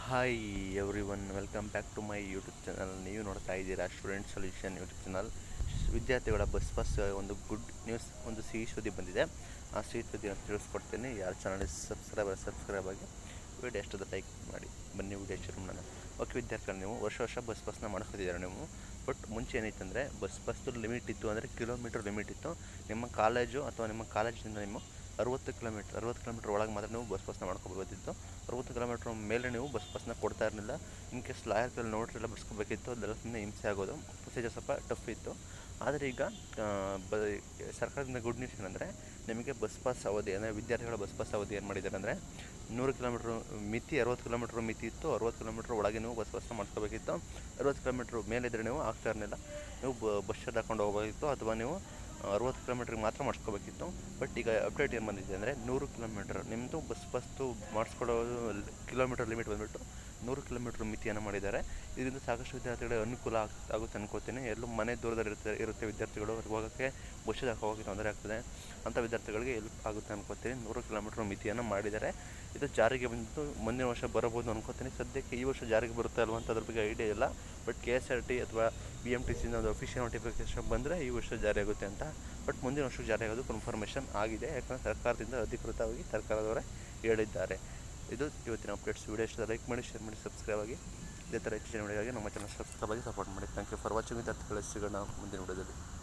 hi everyone welcome back to my YouTube channel ನೀವು ನೋಡ್ತಾ ಇದ್ದೀರಾ ಸ್ಟೂಡೆಂಟ್ ಸೊಲ್ಯೂಷನ್ ಯೂಟ್ಯೂಬ್ ಚಾನಲ್ ವಿದ್ಯಾರ್ಥಿಗಳ bus bus ಒಂದು ಗುಡ್ ನ್ಯೂಸ್ ಒಂದು ಸಿಹಿ ಸುದ್ದಿ ಬಂದಿದೆ ಆ ಸಿಹಿ ಸುದ್ದಿಯನ್ನು ತಿಳಿಸ್ಕೊಡ್ತೀನಿ ಯಾರು ಚಾನಲ್ ಸಬ್ಸ್ಕ್ರೈಬ್ ಸಬ್ಸ್ಕ್ರೈಬ್ ಆಗಿ ವಿಡಿಯೋ ಎಷ್ಟದ ಲೈಕ್ ಮಾಡಿ ಬನ್ನಿ ವಿಡಿಯೋ ಶುರು ಮಾಡೋಣ ಓಕೆ ವಿದ್ಯಾರ್ಥಿಗಳು ನೀವು ವರ್ಷ ವರ್ಷ ಬಸ್ ಬಸ್ನ ಮಾಡ್ಕೊತಿದ್ದೀರಾ ನೀವು ಬಟ್ ಮುಂಚೆ ಏನಿತ್ತಂದರೆ ಬಸ್ ಬಸ್ದು ಲಿಮಿಟ್ ಇತ್ತು ಅಂದರೆ ಕಿಲೋಮೀಟ್ರ್ ಲಿಮಿಟ್ ಇತ್ತು ನಿಮ್ಮ ಕಾಲೇಜು ಅಥವಾ ನಿಮ್ಮ ಕಾಲೇಜಿನಿಂದ ನೀವು ಅರುವತ್ತು ಕಿಲೋಮೀಟ್ರ್ ಅರುವತ್ತು ಕಿಲೋಮೀಟ್ರ್ ಒಳಗೆ ಮಾತ್ರ ನೀವು ಬಸ್ ಬಸ್ನ ಮಾಡ್ಕೋಬೋದಿತ್ತು ಅರುವತ್ತು ಕಿಲೋಮೀಟ್ರ್ ಮೇಲೆ ನೀವು ಬಸ್ ಬಸ್ನ ಕೊಡ್ತಾ ಇರಲಿಲ್ಲ ಇನ್ ಕೇಸ್ ಲಾಯರ್ಗಳು ನೋಡ್ರೆಲ್ಲ ಬರ್ಸ್ಕೋಬೇಕಿತ್ತು ಅದೆಲ್ಲ ಸುಮ್ಮನೆ ಹಿಂಸೆ ಆಗೋದು ಪ್ರೊಸೀಜರ್ ಸ್ವಲ್ಪ ಟಫ್ ಇತ್ತು ಆದರೆ ಈಗ ಆ, ಬ ಸರ್ಕಾರದಿಂದ ಗುಡ್ ನ್ಯೂಸ್ ಏನಂದರೆ ನಿಮಗೆ ಬಸ್ ಪಾಸ್ ಅವಧಿ ಅಂದರೆ ವಿದ್ಯಾರ್ಥಿಗಳ ಬಸ್ ಪಾಸ್ ಅವಧಿ ಏನು ಮಾಡಿದ್ದಾರೆ ಅಂದರೆ ನೂರು ಕಿಲೋಮೀಟ್ರ್ ಮಿತಿ ಅರುವತ್ತು ಕಿಲೋಮೀಟ್ರ್ ಮಿತಿ ಇತ್ತು ಅರುವತ್ತು ಕಿಲೋಮೀಟ್ರ್ ಒಳಗೆ ನೀವು ಬಸ್ ಬಸ್ನ ಮಾಡ್ಕೋಬೇಕಿತ್ತು ಅರುವತ್ತು ಕಿಲೋಮೀಟ್ರ್ ಮೇಲಿದ್ದರೆ ನೀವು ಆಗ್ತಾ ಇರಲಿಲ್ಲ ನೀವು ಬಸ್ ಚಾರ್ಜ್ ಹಾಕೊಂಡು ಹೋಗಬೇಕಿತ್ತು ಅಥವಾ ನೀವು ಅರುವತ್ತು ಕಿಲೋಮೀಟ್ರಿಗೆ ಮಾತ್ರ ಮಾಡಿಸ್ಕೋಬೇಕಿತ್ತು ಬಟ್ ಈಗ ಅಪ್ಡೇಟ್ ಏನು ಬಂದಿದೆ ಅಂದರೆ ನೂರು ಕಿಲೋಮೀಟ್ರ್ ನಿಮ್ಮದು ಬಸ್ ಬಸ್ತು ಮಾಡಿಸ್ಕೊಳ್ಳೋದು ಕಿಲೋಮೀಟರ್ ಲಿಮಿಟ್ ಬಂದುಬಿಟ್ಟು ನೂರು ಕಿಲೋಮೀಟ್ರ್ ಮಿತಿಯನ್ನು ಮಾಡಿದ್ದಾರೆ ಇದರಿಂದ ಸಾಕಷ್ಟು ವಿದ್ಯಾರ್ಥಿಗಳಿಗೆ ಅನುಕೂಲ ಆಗ್ ಆಗುತ್ತೆ ಅನ್ಕೋತೀನಿ ಎಲ್ಲೂ ಮನೆ ದೂರದಲ್ಲಿ ಇರುತ್ತೆ ಇರುತ್ತೆ ವಿದ್ಯಾರ್ಥಿಗಳು ಅವ್ರಿಗೆ ಹೋಗೋಕ್ಕೆ ಬಸ್ಸಿಗೆ ಹೋಗೋಕ್ಕೆ ತೊಂದರೆ ಆಗ್ತದೆ ಅಂಥ ವಿದ್ಯಾರ್ಥಿಗಳಿಗೆ ಎಲ್ಪ್ ಆಗುತ್ತೆ ಅನ್ಕೋತೀನಿ ನೂರು ಕಿಲೋಮೀಟ್ರ್ ಮಿತಿಯನ್ನು ಮಾಡಿದ್ದಾರೆ ಇದು ಜಾರಿಗೆ ಬಂದು ಮುಂದಿನ ವರ್ಷ ಬರಬಹುದು ಅನ್ಕೋತೀನಿ ಸದ್ಯಕ್ಕೆ ಈ ವರ್ಷ ಜಾರಿಗೆ ಬರುತ್ತೆ ಅಲ್ವಾ ಅಂತ ಅದ್ರ ಬಗ್ಗೆ ಐಡಿಯಾ ಇಲ್ಲ but K S R T ಅಥವಾ ಬಿ ಎಮ್ ಟಿ ಸಿಯಿಂದ ಒಂದು ಅಫಿಷಿಯಲ್ ನೋಟಿಫಿಕೇಶನ್ ಬಂದರೆ ಈ ವರ್ಷ ಜಾರಿ ಆಗುತ್ತೆ ಅಂತ ಬಟ್ ಮುಂದಿನ ವರ್ಷ ಜಾರಿ ಆಗೋದು ಕನ್ಫರ್ಮೇಷನ್ ಆಗಿದೆ ಯಾಕಂದರೆ ಸರ್ಕಾರದಿಂದ ಅಧಿಕೃತವಾಗಿ ಸರ್ಕಾರದವರೇ ಹೇಳಿದ್ದಾರೆ ಇದು ಇವತ್ತಿನ ಅಪ್ಡೇಟ್ಸ್ ವಿಡಿಯೋ ಇಷ್ಟ ಲೈಕ್ ಮಾಡಿ ಶೇರ್ ಮಾಡಿ ಸಬ್ಸ್ಕ್ರೈಬ್ ಆಗಿ ಇದೇ ಥರ ಹೆಚ್ಚಿನ ವಿಡಿಯೋಗಾಗಿ ನಮ್ಮ ಚಾನಲ್ ಸಬ್ಸ್ಕ್ರೈಬ್ ಆಗಿ ಸಪೋರ್ಟ್ ಮಾಡಿ ಥ್ಯಾಂಕ್ ಯು ಫಾರ್ ವಾಚಿಂಗ್ ವಿದ್ಯಾರ್ಥಿಗಳ ಸಿಗೋಣ ಮುಂದಿನ ವಿಡಿಯೋದಲ್ಲಿ